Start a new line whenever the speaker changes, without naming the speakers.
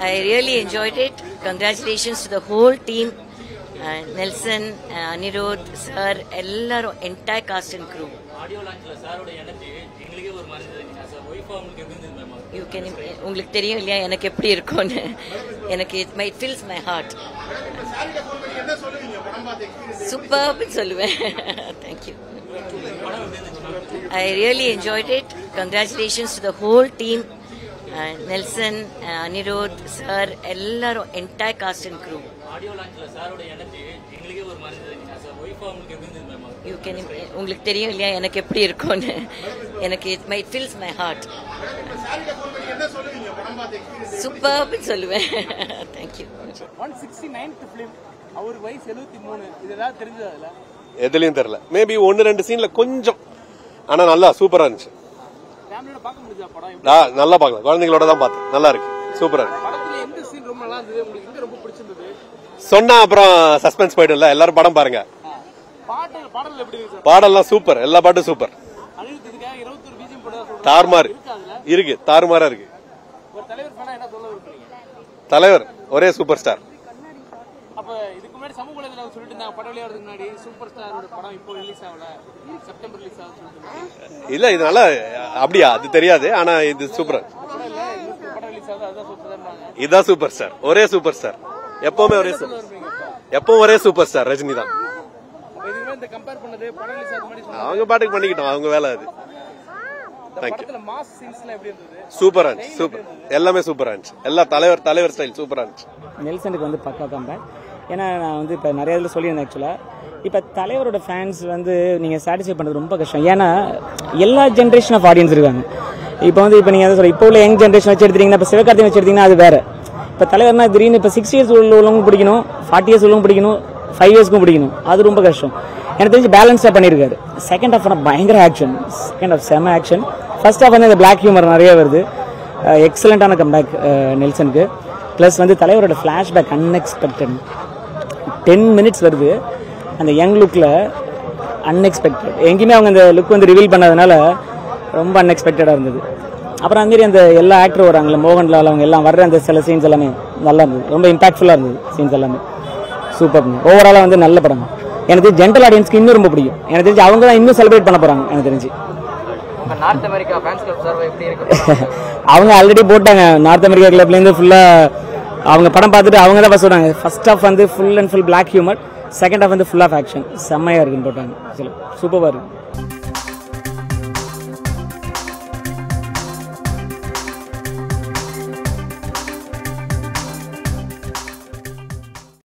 I really enjoyed it. Congratulations to the whole team. Uh, Nelson, uh, Anirudh, sir, எல்லாரும் entire cast and crew.
Audio லான்ச்ல சாரோட energy எங்களுக்கே ஒரு மாதிரி இருந்தது as a wife-ஆ உங்களுக்கு எப்படி இருந்தது மேம்
You can, உங்களுக்கு தெரியும் இல்லையா எனக்கு எப்படி இருக்கும்னு எனக்கு it my- it fills my heart. சூப்பர்னு சொல்லுவேன் thank you I really enjoyed it congratulations to the whole team Nelson Anirudh sir எல்லாரும் entire cast and crew
audio லான்ச்ல சாரோட எனர்ஜி எங்களுக்கே ஒரு மாதிரி இருந்தது as a wife-ஆ உங்களுக்கு எப்படி இருந்தது மேம்
யூ கேன் உங்களுக்கு தெரியும் இல்லையா எனக்கு எப்படி இருக்கும்னு எனக்கு it my- it fills my heart. சூப்பர்னு சொல்லுவேன் thank you
one sixty ninth film அவர் வயசு எழுபத்தி மூணு இது ஏதாவது தெரிஞ்சது அதுல
எதுலயும் தெரியல மேபி ஒன்னு ரெண்டு சீன்ல கொஞ்சம் ஆனா நல்லா சூப்பரா இருந்துச்சு
ஃபேமிலியோட பார்க்க முடிஞ்சா படம் எப்படி?
நான் நல்லா பார்க்கலாம் குழந்தைங்களோட தான் பார்த்தேன் நல்லா இருக்கு சூப்பரா இருக்கு
படத்துல எந்த சீன் ரொம்ப நல்லா இருந்தது உங்களுக்கு எங்க ரொம்ப பிடிச்சிருந்தது
சொன்னா அப்புறம் சஸ்பென்ஸ் போயிடும்ல எல்லாரும் படம் பாருங்க
பாட்டு பாடல் எப்படி இருக்கு சார்
பாடெல்லாம் சூப்பர் எல்லா பாட்டும் சூப்பர்
அனிருத் இதுக்காக இருபத்தொரு பிஜிஎம் போட்டதா சொல்றாங்க
தாறுமாறு
இருக்கு அதுல
இருக்கு தாறுமாறா இருக்கு
ஒரு தலைவர் ஃபேனா என்ன சொல்ல விரும்புறீங்க
தலைவர் ஒரே சூப்பர் ஸ்டார்
அப்ப இதுக்கு முன்னாடி சமூக வலைதளம் சொல்லிட்டு இருந்தாங்க படம் வெளியாகிறதுக்கு முன்னாடி சூப்பர் ஸ்டாரோட படம் இப்போ ரிலீஸ் ஆகல செப்டம்பர் ரிலீஸ் ஆகுது சொல்லிட்டு
இல்ல இது நல்லா அப்படியா அது தெரியாது ஆனா இது சூப்பர்
படம் இல்ல இன்னும் படம் ரிலீஸ் ஆகுது அதுதான் சூப்பர் தான்
இதான் சூப்பர் ஸ்டார் ஒரே சூப்பர் ஸ்டார் எப்பவுமே ஒரே சூப்பர் எப்பவும் ஒரே சூப்பர் ஸ்டார் ரஜினி தான்
அப்ப இதுவே இந்த கம்பேர் பண்ணது படம் ரிலீஸ் ஆகுது மாதிரி சொன்னாங்க
அவங்க பாட்டுக்கு பண்ணிக்கிட்டோம் அவங்க வேலை அது
இந்த படத்துல மாஸ் சீன்ஸ்லாம் எப்படி இருந்தது
சூப்பரா இருந்துச்சு சூப்பர் எல்லாமே சூப்பரா இருந்துச்சு எல்லா தலைவர் தலைவர் ஸ்டைல் சூப்பரா இருந்துச்சு
நெல்சனுக்கு வந்து பக்கா கம்பேக் ஏன்னா நான் வந்து இப்போ நிறைய இதில் சொல்லியிருந்தேன் ஆக்சுவலாக இப்போ தலைவரோட ஃபேன்ஸ் வந்து நீங்கள் சாட்டிஸ்ஃபை பண்ணுறது ரொம்ப கஷ்டம் ஏன்னா எல்லா ஜென்ரேஷன் ஆஃப் ஆடியன்ஸ் இருக்காங்க இப்போ வந்து இப்போ நீங்கள் சொல்ல இப்போ உள்ள யங் ஜென்ரேஷன் வச்சு எடுத்தீங்கன்னா இப்போ சிவகார்த்திகை வச்சு எடுத்தீங்கன்னா அது வேற இப்போ தலைவர்னா திடீர்னு இப்போ சிக்ஸ் இயர்ஸ் உள்ளவங்களும் பிடிக்கணும் ஃபார்ட்டி இயர்ஸ் உள்ளவங்க பிடிக்கணும் ஃபைவ் இயர்ஸ்க்கும் பிடிக்கணும் அது ரொம்ப கஷ்டம் எனக்கு தெரிஞ்சு பேலன்ஸாக பண்ணியிருக்காரு செகண்ட் ஹாஃப் ஆனால் பயங்கர ஆக்ஷன் செகண்ட் ஹாஃப் செம ஆக்ஷன் ஃபர்ஸ்ட் ஹாஃப் வந்து இந்த பிளாக் ஹியூமர் நிறைய வருது எக்ஸலண்ட்டான கம்பேக் நெல்சனுக்கு ப்ளஸ் வந்து தலைவரோட ஃப்ளாஷ்பேக் அன்எக்ஸ்பெக்டட் டென் மினிட்ஸ் வருது அந்த யங் லுக்கில் அன்எக்ஸ்பெக்டட் எங்கேயுமே அவங்க அந்த லுக் வந்து ரிவீல் பண்ணாதனால ரொம்ப அன்எக்ஸ்பெக்டடாக இருந்தது அப்புறம் அதுமாரி அந்த எல்லா ஆக்டர் வராங்கல்ல மோகன்லால் அவங்க எல்லாம் வர்ற அந்த சில சீன்ஸ் எல்லாமே நல்லா இருந்தது ரொம்ப இம்பாக்ட்ஃபுல்லாக இருந்தது சீன்ஸ் எல்லாமே சூப்பர் ஓவராலாக வந்து நல்ல படம் எனக்கு தெரிஞ்சு ஜென்டல் ஆடியன்ஸ்க்கு இன்னும் ரொம்ப பிடிக்கும் எனக்கு தெரிஞ்சு அவங்க தான் இன்னும் செலிப்ரேட் பண்ண போகிறாங்க எனக்கு தெரிஞ்சு
North America fans club sir எப்படி இருக்கு
அவங்க ஆல்ரெடி போட்டாங்க நார்த் அமெரிக்கா கிளப்லேருந்து ஃபுல்லாக அவங்க படம் பார்த்துட்டு அவங்க தான் சொல்றாங்க ஃபர்ஸ்ட் ஹாஃப் வந்து full and full black humour second half வந்து ஃபுல் ஆஃப் ஆக்ஷன் செம்மையாக இருக்குன்னு போட்டாங்க சூப்பராக இருக்கு